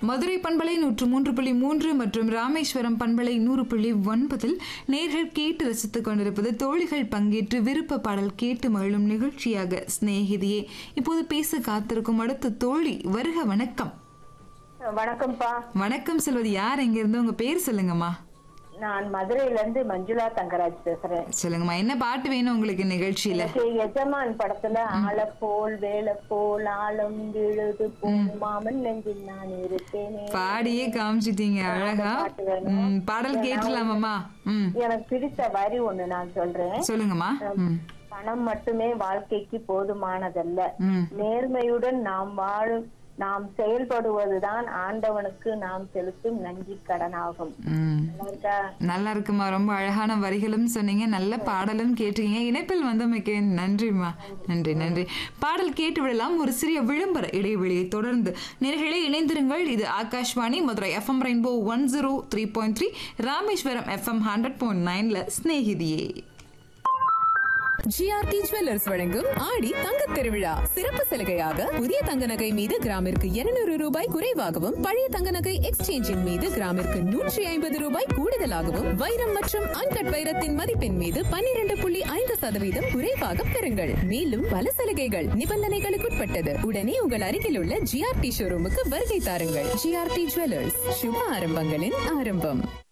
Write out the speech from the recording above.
மதுரை பண்பலை நூற்று மூன்று புள்ளி மூன்று மற்றும் ராமேஸ்வரம் பண்பலை நூறு புள்ளி ஒன்பதில் நேர்கள் கேட்டு ரசித்துக் கொண்டிருப்பது தோழிகள் பங்கேற்று விருப்ப பாடல் கேட்டு மகிழும் நிகழ்ச்சியாக சிநேகிதியே இப்போது பேச காத்திருக்கும் அடுத்த தோழி வருக வணக்கம் வணக்கம்ப்பா வணக்கம் செல்வது யார் எங்க இருந்து உங்க பேர் சொல்லுங்கம்மா நான் மதுரையில இருந்து மஞ்சுளா தங்கராஜ் பேசுறேன் சொல்லுங்கம்மா என்ன பாட்டு வேணும் உங்களுக்கு நிகழ்ச்சியில எனக்கு எஜமான் படத்துல ஆளப்போல் வேலைப்போல் ஆழம் விழுது போல் மாமன் நெஞ்சில் நான் இருப்பேனே பாடியே காமிச்சிட்டீங்க அழகா பாட்டு வேணும். ம், பாடல் கேட்டுலாமாம்மா ம் எனக்கு பிடித்த வரி ஒண்ணு நான் சொல்றேன் சொல்லுங்கம்மா ம் பணம் மட்டுமே வாழ்க்கைக்கு போதுமானதல்ல ம் நேர்மையுடன் நாம் வாழும் நாம் செயல்படுவதுதான் ஆண்டவனுக்கு நாம் செலுத்தும் நன்றி கடனாகும் ம் நல்லா இருக்கா? நல்லா இருக்குமா ரொம்ப அழகான வரிகளும் சொன்னீங்க நல்ல பாடலும் கேட்டீங்க இணைப்பில் வந்தமைக்கு நன்றிம்மா நன்றி நன்றி பாடல் கேட்டு விடலாம் ஒரு சிறிய விளம்பர இடைவெளியை தொடர்ந்து நேர்களே இணைந்திருங்கள் இது Akashvani Madurai FM rainbow one zero three point three Rameswaram FM hundred point நைன்ல ஸ்நேகிதியே ஜிஆர்டி ஜுவல்லர்ஸ் வழங்கும் ஆடி தங்கத் திருவிழா சிறப்பு சலுகையாக புதிய தங்க நகை மீது கிராமிற்கு 200 ரூபாய் குறைவாகவும் பழைய தங்க நகை எக்ஸ்சேஞ்சின் மீது கிராமிற்கு நூற்றி ஐம்பது ரூபாய் கூடுதலாகவும் வைரம் மற்றும் அன்கட் வைரத்தின் மதிப்பின் மீது 12.5% புள்ளி ஐந்து சதவீதம் குறைவாக பெறுங்கள் மேலும் பல சலுகைகள் நிபந்தனைகளுக்குட்பட்டது உடனே உங்கள் அருகில் உள்ள ஜிஆர்டி ஷோரூமுக்கு வருகை தாருங்கள் ஜிஆர்டி ஜுவல்லர்ஸ் சுப ஆரம்பங்களின் ஆரம்பம்